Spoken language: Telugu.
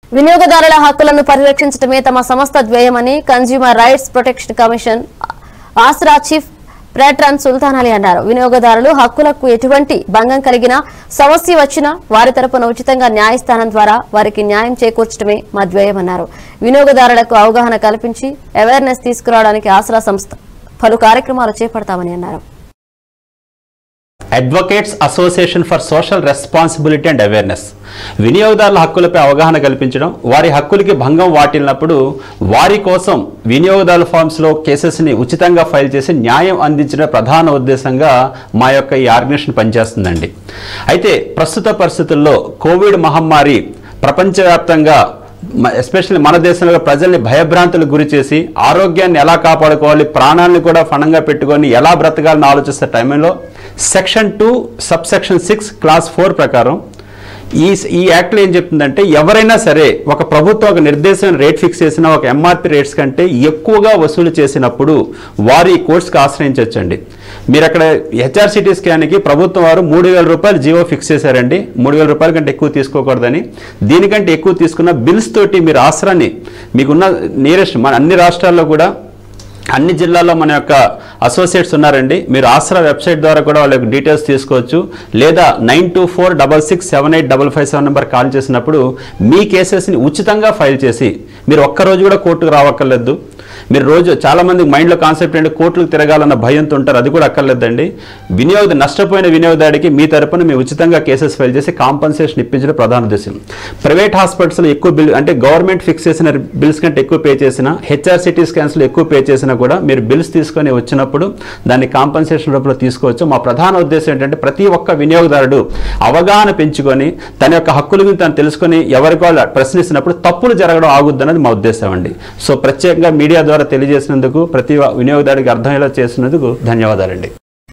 వినియోగదారుల హక్కులను పరిరక్షించడమే తమ సంస్థ ధ్యేయమని consumer rights protection commission Aasra chief patron Sultan Ali అన్నారు వినియోగదారులు హక్కులకు ఎటువంటి భంగం కలిగినా సమస్య వచ్చినా వారి తరపున ఉచితంగా న్యాయస్థానం ద్వారా వారికి న్యాయం చేకూర్చడమే మా ధ్యేయమన్నారు వినియోగదారులకు అవగాహన కల్పించి అవేర్నెస్ తీసుకురావడానికి ఆసరా సంస్థ పలు కార్యక్రమాలు చేపడతామని అన్నారు advocates association for social responsibility and awareness వినియోగదారుల హక్కులపై అవగాహన కల్పించడం వారి హక్కులకి భంగం వాటిల్లినప్పుడు వారి కోసం వినియోగదారుల ఫార్మ్స్లో కేసెస్ని ఉచితంగా ఫైల్ చేసి న్యాయం అందించడం ప్రధాన ఉద్దేశంగా మా యొక్క ఈ ఆర్గనైజేషన్ పనిచేస్తుందండి అయితే ప్రస్తుత పరిస్థితుల్లో కోవిడ్ మహమ్మారి ప్రపంచవ్యాప్తంగా ఎస్పెషల్లీ మన దేశంలో ప్రజల్ని భయభ్రాంతులకు గురి చేసి ఆరోగ్యాన్ని ఎలా కాపాడుకోవాలి ప్రాణాలను కూడా ఫణంగా పెట్టుకొని ఎలా బ్రతకాలని ఆలోచిస్తే టైంలో section two sub section six clause four ప్రకారం ఈ ఈ యాక్ట్లో ఏం చెప్తుందంటే ఎవరైనా సరే ఒక ప్రభుత్వం ఒక నిర్దేశమైన రేట్ ఫిక్స్ చేసిన ఒక ఎంఆర్పి రేట్స్ కంటే ఎక్కువగా వసూలు చేసినప్పుడు వారు ఈ కోర్సుకి ఆశ్రయించవచ్చండి మీరు అక్కడ హెచ్ఆర్సిటీ స్కాన్కి ప్రభుత్వం వారు మూడు వేల రూపాయలు జీవో ఫిక్స్ చేశారండి మూడు వేల రూపాయల కంటే ఎక్కువ తీసుకోకూడదని దీనికంటే ఎక్కువ తీసుకున్న బిల్స్ తోటి మీరు ఆసరాన్ని మీకున్న నియరెస్ట్ మన అన్ని రాష్ట్రాల్లో కూడా అన్ని జిల్లాల్లో మన యొక్క అసోసియేట్స్ ఉన్నారండి మీరు ఆసరా వెబ్సైట్ ద్వారా కూడా వాళ్ళ యొక్క డీటెయిల్స్ తీసుకోవచ్చు లేదా nine two four double six seven eight double five seven number call చేసినప్పుడు మీ కేసెస్ని ఉచితంగా ఫైల్ చేసి మీరు ఒక్కరోజు కూడా కోర్టుకు రావక్కర్లేదు మీరు రోజు చాలా మంది మైండ్లో కాన్సెప్ట్ ఏంటి కోర్టులకు తిరగాలన్న భయంతో ఉంటారు అది కూడా అక్కర్లేదండి వినియోగ నష్టపోయిన వినియోగదారుడికి మీ తరపున మేము ఉచితంగా కేసెస్ ఫైల్ చేసి కాంపన్సేషన్ ఇప్పించడం ప్రధాన ఉద్దేశం ప్రైవేట్ హాస్పిటల్స్లో ఎక్కువ బిల్ అంటే గవర్నమెంట్ ఫిక్స్ చేసిన బిల్స్ కంటే ఎక్కువ పే చేసిన హెచ్ఆర్సిటీ స్కాన్స్లో ఎక్కువ పే చేసినా కూడా మీరు బిల్స్ తీసుకొని వచ్చినప్పుడు దాన్ని కాంపన్సేషన్ రూపంలో తీసుకోవచ్చు మా ప్రధాన ఉద్దేశం ఏంటంటే ప్రతి ఒక్క వినియోగదారుడు అవగాహన పెంచుకొని తన యొక్క హక్కుల గురించి తను తెలుసుకొని ఎవరికి వాళ్ళు ప్రశ్నిస్తున్నప్పుడు తప్పులు జరగడం ఆగుద్దన్నది మా ఉద్దేశం అండి సో ప్రత్యేకంగా మీడియా ద్వారా తెలియజేసినందుకు ప్రతి వినియోగదారుడికి అర్థమయ్యేలా చేసినందుకు ధన్యవాదాలండి